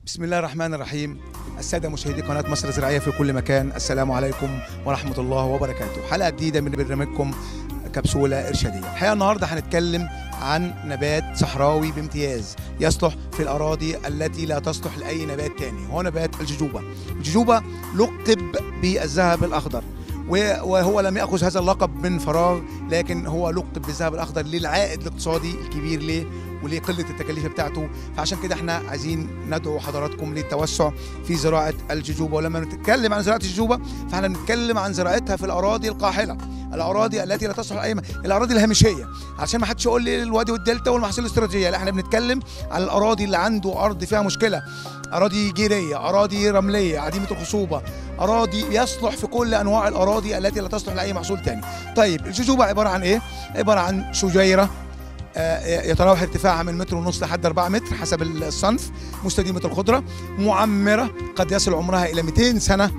بسم الله الرحمن الرحيم السادة مشاهدي قناة مصر الزراعية في كل مكان السلام عليكم ورحمة الله وبركاته حلقة جديدة من برنامجكم كبسولة إرشادية الحقيقة النهاردة هنتكلم عن نبات صحراوي بامتياز يصلح في الأراضي التي لا تصلح لأي نبات تاني هو نبات الججوبة الججوبة لقب بالذهب الأخضر و- وهو لم يأخذ هذا اللقب من فراغ لكن هو لقب بالذهب الأخضر للعائد الاقتصادي الكبير ليه ولقلة التكاليف بتاعته فعشان كده احنا عايزين ندعو حضراتكم للتوسع في زراعة الججوبة ولما نتكلم عن زراعة الججوبة فاحنا بنتكلم عن زراعتها في الأراضي القاحلة الأراضي التي لا تصلح لأي م- الأراضي الهامشية عشان ما حدش يقول لي الوادي والدلتا والمحاصيل الاستراتيجية لا احنا بنتكلم على الأراضي اللي عنده أرض فيها مشكلة أراضي جيرية أراضي رملية عديمة الخصوبة أراضي يصلح في كل أنواع الأراضي التي لا تصلح لأي محصول تاني طيب الججوبة عبارة عن إيه؟ عبارة عن شجيرة آه، يتراوح ارتفاعها من متر ونص لحد 4 متر حسب الصنف مستديمة الخضرة معمرة قد يصل عمرها إلى 200 سنة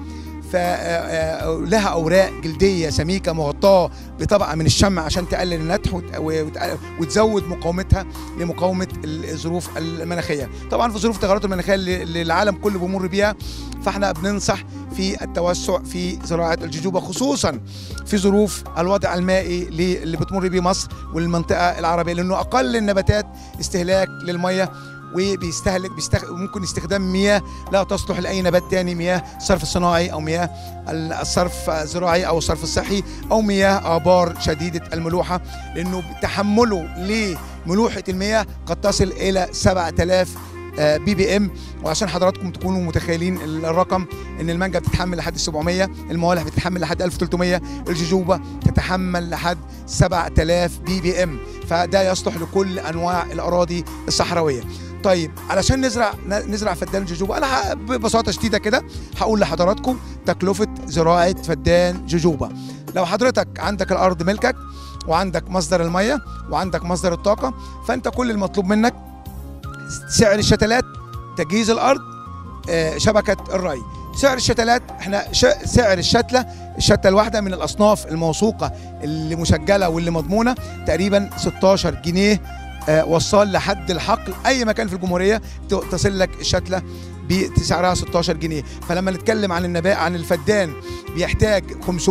فلها أوراق جلدية سميكة مغطاة بطبقة من الشمع عشان تقلل النتح وت- وت- وتزود مقاومتها لمقاومة الظروف المناخية طبعا في ظروف التغيرات المناخية اللي اللي العالم كله بيمر بيها فاحنا بننصح في التوسع في زراعة الججوبة خصوصا في ظروف الوضع المائي اللي اللي بتمر بيه مصر والمنطقة العربية لأنه أقل النباتات استهلاك للمية وبيستهلك بيستخ... ممكن استخدام مياه لا تصلح لاي نبات تاني مياه صرف صناعي او مياه الصرف الزراعي او الصرف الصحي او مياه ابار شديده الملوحه لانه تحمله لملوحه المياه قد تصل الى 7000 آه، بي بي ام وعشان حضراتكم تكونوا متخيلين الرقم ان المانجا بتتحمل لحد 700 الموالح بتتحمل لحد 1300 الججوبه تتحمل لحد 7000 بي بي ام فده يصلح لكل انواع الاراضي الصحراويه طيب علشان نزرع نزرع فدان ججوبه انا ه- ببساطه شديده كده هقول لحضراتكم تكلفه زراعه فدان ججوبه لو حضرتك عندك الارض ملكك وعندك مصدر الميه وعندك مصدر الطاقه فانت كل المطلوب منك سعر الشتلات تجهيز الارض آه، شبكه الري سعر الشتلات احنا ش... سعر الشتله الشتله الواحده من الاصناف الموثوقه اللي مسجله واللي مضمونه تقريبا 16 جنيه آه، وصال لحد الحقل اي مكان في الجمهوريه ت- تصل لك الشتله بسعرها 16 جنيه فلما نتكلم عن النبات عن الفدان بيحتاج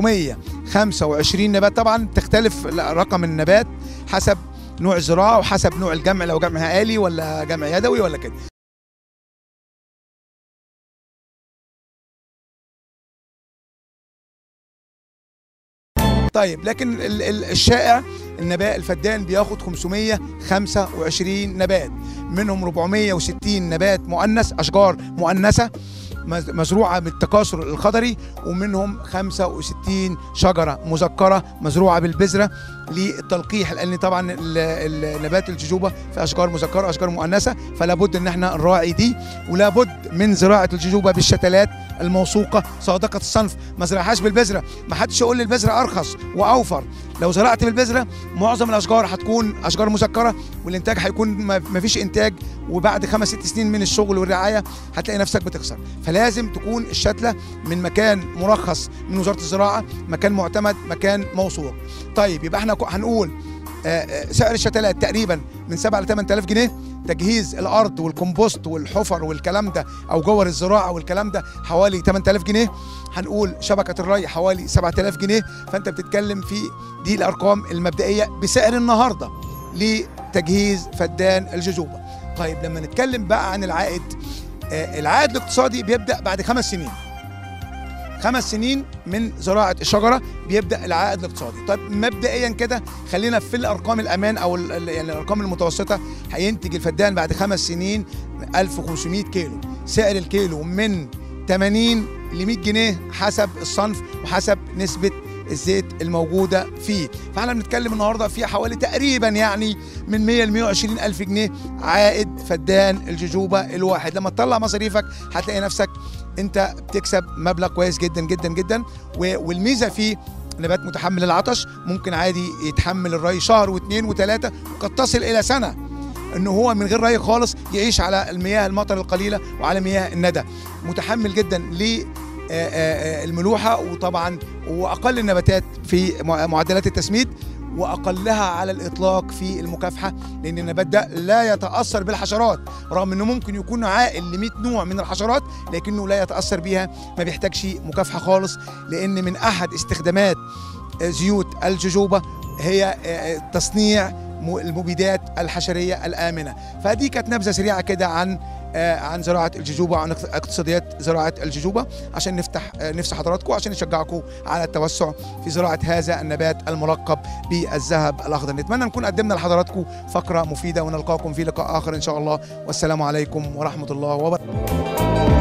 525 نبات طبعا تختلف رقم النبات حسب نوع الزراعه وحسب نوع الجمع لو جمع آلي ولا جمع يدوي ولا كده طيب لكن ال- ال- الشائع النبات الفدان بياخد 525 نبات منهم 460 نبات مؤنث اشجار مؤنثه مز- مزروعه بالتكاثر الخضري ومنهم 65 شجره مذكره مزروعه بالبذره للتلقيح لان طبعا ال- ال- نبات الججوبه في اشجار مذكره واشجار مؤنثه فلا بد ان احنا نراعي دي ولا بد من زراعه الججوبه بالشتلات الموثوقه صادقه الصنف ما زرعهاش بالبذره ما حدش يقول لي البذره ارخص واوفر لو زرعت بالبذره معظم الاشجار هتكون اشجار مسكره والانتاج هيكون ما ما فيش انتاج وبعد خمس ست سنين من الشغل والرعايه هتلاقي نفسك بتخسر فلازم تكون الشتله من مكان مرخص من وزاره الزراعه مكان معتمد مكان موثوق طيب يبقى احنا كو- هنقول آه، آه، سعر الشتلات تقريبا من 7 ل 8000 جنيه تجهيز الارض والكمبوست والحفر والكلام ده او جور الزراعه والكلام ده حوالي 8000 جنيه هنقول شبكه الري حوالي 7000 جنيه فانت بتتكلم في دي الارقام المبدئيه بسعر النهارده لتجهيز فدان الججوبه طيب لما نتكلم بقى عن العائد آه، العائد الاقتصادي بيبدا بعد خمس سنين خمس سنين من زراعه الشجره بيبدا العائد الاقتصادي طيب مبدئيا كده خلينا في الارقام الامان او ال- ال- يعني الارقام المتوسطه هينتج الفدان بعد خمس سنين 1500 كيلو سعر الكيلو من 80 ل 100 جنيه حسب الصنف وحسب نسبه الزيت الموجوده فيه فاحنا بنتكلم النهارده في حوالي تقريبا يعني من 100 ل 120 الف جنيه عائد فدان الججوبه الواحد لما تطلع مصاريفك هتلاقي نفسك انت بتكسب مبلغ كويس جدا جدا جدا و- والميزه فيه نبات متحمل العطش ممكن عادي يتحمل الري شهر واثنين وثلاثه وقد تصل الى سنه انه هو من غير ري خالص يعيش على المياه المطر القليله وعلى مياه الندى متحمل جدا ل آه، آه، آه، الملوحه وطبعا واقل النباتات في مع- معدلات التسميد واقلها على الاطلاق في المكافحه لان النبات ده لا يتاثر بالحشرات رغم انه ممكن يكون عائل ل 100 نوع من الحشرات لكنه لا يتاثر بيها ما بيحتاجش مكافحه خالص لان من احد استخدامات زيوت الجوجوبا هي تصنيع المبيدات الحشريه الامنه فدي كانت نبذه سريعه كده عن عن زراعه الجوجوبا عن اقتصاديات زراعه الجوجوبا عشان نفتح نفس حضراتكم عشان نشجعكم على التوسع في زراعه هذا النبات الملقب بالذهب الاخضر نتمنى نكون قدمنا لحضراتكم فقره مفيده ونلقاكم في لقاء اخر ان شاء الله والسلام عليكم ورحمه الله وبركاته